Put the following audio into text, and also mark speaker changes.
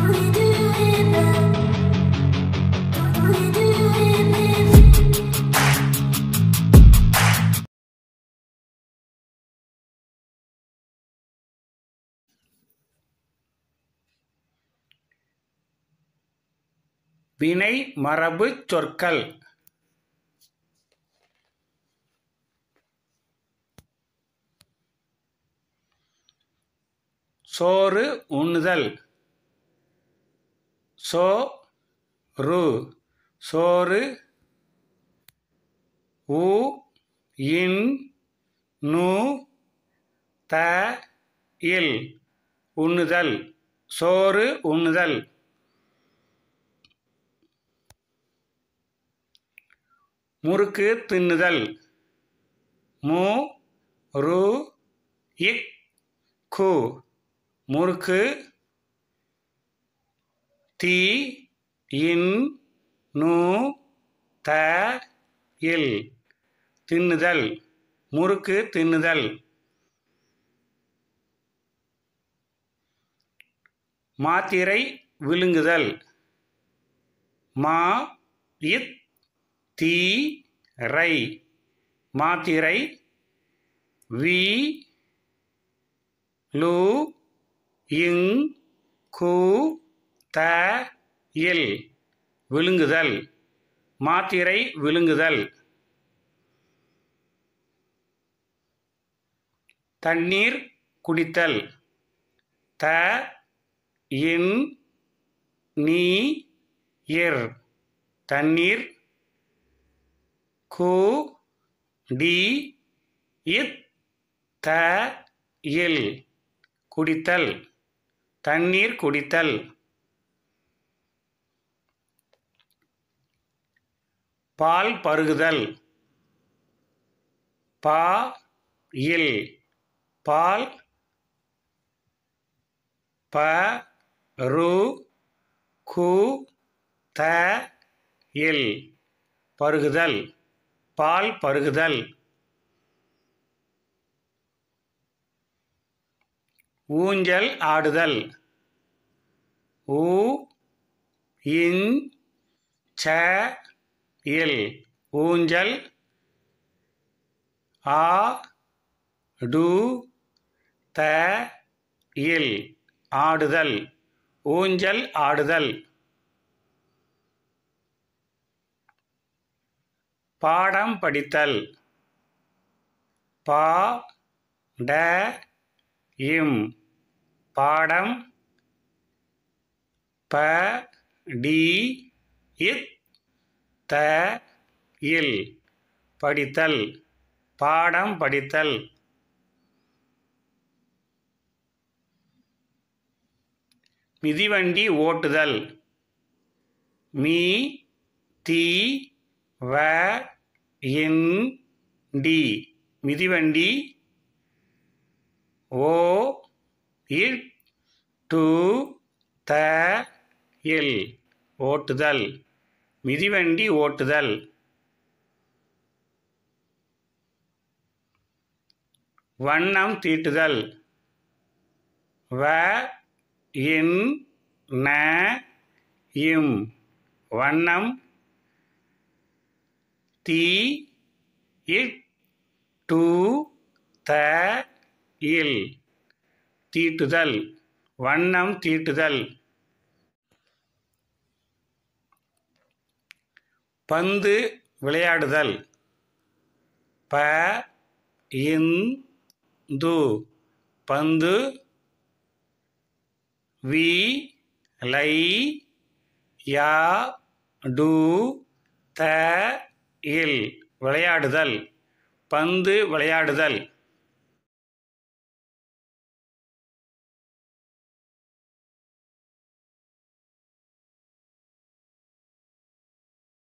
Speaker 1: வினை மரபுச் சொற்கள் சோறு உண்ணுதல் சோ ரு சோறு உ இன் நு த இல் உண்ணுதல் சோறு உண்ணுதல் முறுக்கு தின்னுதல் மு ரு இக் கு முறுக்கு தி இன் நு த இல் தின்னுதல் முறுக்கு தின்னுதல் மாத்திரை விழுங்குதல் மா இத் தீ ரை மாத்திரை வி லு இங் கு த இல் விழுங்குதல் மாத்திரை விழுங்குதல் தண்ணீர் குடித்தல் த இன் நீ இர் தண்ணீர் கு டி இத் த இல் குடித்தல் தண்ணீர் குடித்தல் பால் பருகுதல் பா இல் பால் ப ரு கு த இல் பருகுதல் பால் பருகுதல் ஊஞ்சல் ஆடுதல் ஊ இன் ச இல் ஊஞ்சல் ஆ டு த இல் ஆடுதல் ஊஞ்சல் ஆடுதல் பாடம் படித்தல் பா ட இம் பாடம் ப டி இத் த இல் படித்தல் பாடம் படித்தல் மிதிவண்டி ஓட்டுதல் மீ தி வ இன் டி மிதிவண்டி ஓ இட் டு த இல் ஓட்டுதல் மிதிவண்டி ஓட்டுதல் வண்ணம் தீட்டுதல் வ இன் ந இம் வண்ணம் தி இட் டு த இல் தீட்டுதல் வண்ணம் தீட்டுதல் பந்து விளையாடுதல் ப இன் து பந்து we lie yeah to the இல் விளையாடுதல் பந்து விளையாடுதல்